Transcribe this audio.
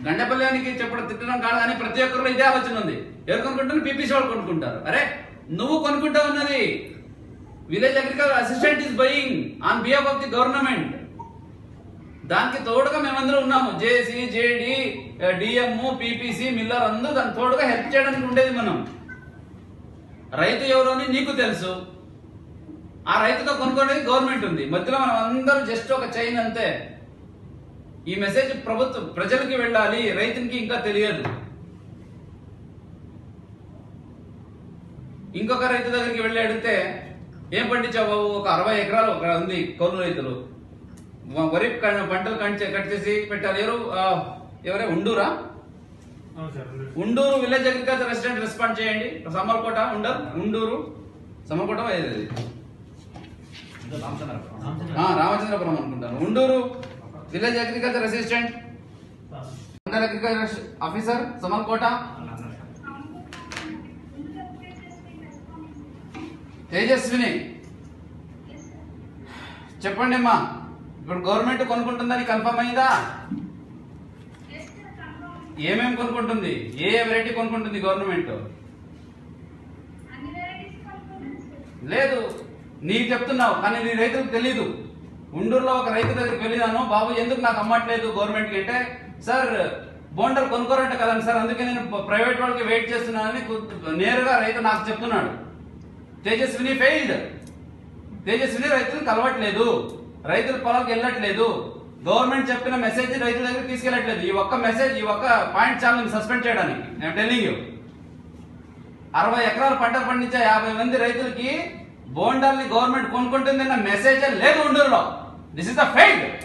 గండపల్లికి చెప్పడం తిట్టడం కాదు కానీ ప్రతి ఒక్కరిలో ఇదే ఆలోచన ఉంది ఎవరు కొనుక్కుంటారు పీపీసీ వాళ్ళు కొనుక్కుంటారు అరే నువ్వు కొనుక్కుంటా ఉన్నది village agriculture assistant is buying on behalf of the government దానికి తోడుగా మేమందరం ఉన్నాము JC JD DM PPC miller అందరూ దానికి తోడుగా హెల్ప్ చేయడానికి ఉండేది మనం రైతు ఎవరు అని నీకు తెలుసు ఆ రైతుతో కొనుక్కునేది గవర్నమెంట్ ఉంది మధ్యలో మనం అందరూ జస్ట్ ఒక చైన్ అంతే ఈ మెసేజ్ ప్రభుత్వం ప్రజలకి వెళ్ళాలి రైతునికి ఇంకా తెలియదు ఇంకొక రైతు దగ్గరికి వెళ్ళి అడిగితే ఏం పండించావు బాబు ఒక అరవై ఎకరాలు ఒక ఉంది కౌలు రైతులు వ- వరి కం- పంటలు కంచే కట్ చేసి పెట్టాలి ఎవరు ఆ, ఎవరే ఉండూరా అవును సార్ ఉంది. Unduru village agriculture resident respond చేయండి సమర్కోట ఉండర్ ఉండూరు సమర్కోట ఏది అది? ఆ, రామచంద్రపురం అనుకుంటాను Unduru village agriculture assistant mandal agriculture officer Samarkota Tejaswini చెప్పండి అమ్మా ఇప్పుడు గవర్నమెంట్ కొనుక్కుంటుందని కన్ఫర్మ్ అయిందా ఏమేమి కొనుక్కుంటుంది ఏ ఏ వెరైటీ కొనుక్కుంటుంది గవర్నమెంట్ లేదు నీకు చెప్తున్నావు కానీ నీ రైతులకు తెలీదు ఉండూరులో ఒక రైతు దగ్గరికి వెళ్ళినాను బాబు ఎందుకు నాకు అమ్మట్లేదు గవర్నమెంట్ కి అంటే సార్ బోండర్ కొనుక్కోరంట కదండి సార్ అందుకే నేను ప్రైవేట్ వాళ్ళకి వెయిట్ చేస్తున్నానని కు- నేరుగా రైతు నాకు చెప్తున్నాడు తేజస్విని ఫెయిల్డ్ తేజస్విని రైతులకు కలవట్లేదు రైతుల పొలాలకు వెళ్ళట్లేదు గవర్నమెంట్ చెప్పిన మెసేజ్ రైతుల దగ్గర తీసుకెళ్ళట్లేదు ఈ ఒక్క మెసేజ్ ఈ ఒక్క పాయింట్ చాలు నేను సస్పెండ్ చేయడానికి నేను టెల్లింగ్ యూ అరవై ఎకరాలు పంట పండించే యాభై మంది రైతులకి బోండాల్ని గవర్నమెంట్ కొనుక్కుంటుందన్న మెసేజ్ లేదు ఉండూరులో దిస్ ఇస్ ద ఫెయిల్డ్